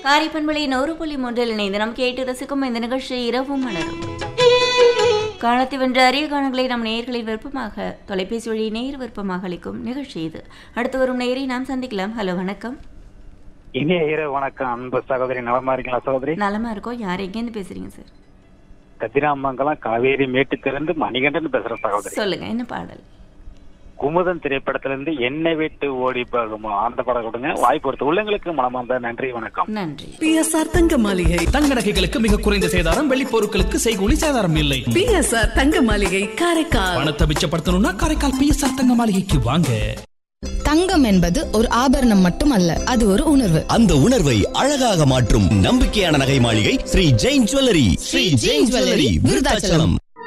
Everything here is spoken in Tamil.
காரிப்பண்பளி நூறு புள்ளி மூன்றில் இணைந்து நாம் கேட்டு ரசிக்கும் இந்த நிகழ்ச்சி இரவும் மலரும் காலத்தை வென்ற அரிய காணங்களை நம் நேயர்களின் விருப்பமாக தொலைபேசி வழி நேர் விருப்பமாக அளிக்கும் நிகழ்ச்சி இது அடுத்து வரும் நேரை நாம் சந்திக்கலாம் ஹலோ வணக்கம் இனிய இரவு வணக்கம் அன்பு சகோதரி நலமா இருக்கீங்களா சகோதரி நலமா இருக்கோம் யார் எங்கேருந்து பேசுறீங்க சார் கதிராமங்கலம் காவேரி மேட்டுத்திலிருந்து மணிகண்டன் பேசுறேன் சகோதரி சொல்லுங்க என்ன பாடல் குமுதம் திரைப்படத்திலிருந்து என்னை விட்டு ஓடி போகுமோ அந்த படம் கொடுங்க வாய்ப்பு கொடுத்த உள்ளங்களுக்கு மனமார்ந்த நன்றி வணக்கம் நன்றி பிஎஸ்ஆர் தங்க மாளிகை தங்க நகைகளுக்கு மிக குறைந்த சேதாரம் வெள்ளி பொருட்களுக்கு செய்கூலி சேதாரம் இல்லை பிஎஸ்ஆர் தங்க மாளிகை காரைக்கால் பணத்தை மிச்சப்படுத்தணும்னா காரைக்கால் பிஎஸ்ஆர் தங்க மாளிகைக்கு வாங்க தங்கம் என்பது ஒரு ஆபரணம் மட்டுமல்ல அது ஒரு உணர்வு அந்த உணர்வை அழகாக மாற்றும் நம்பிக்கையான நகை மாளிகை ஸ்ரீ ஜெயின் ஜுவல்லரி ஸ்ரீ ஜெயின் ஜுவல்லரி விருதாச்சலம்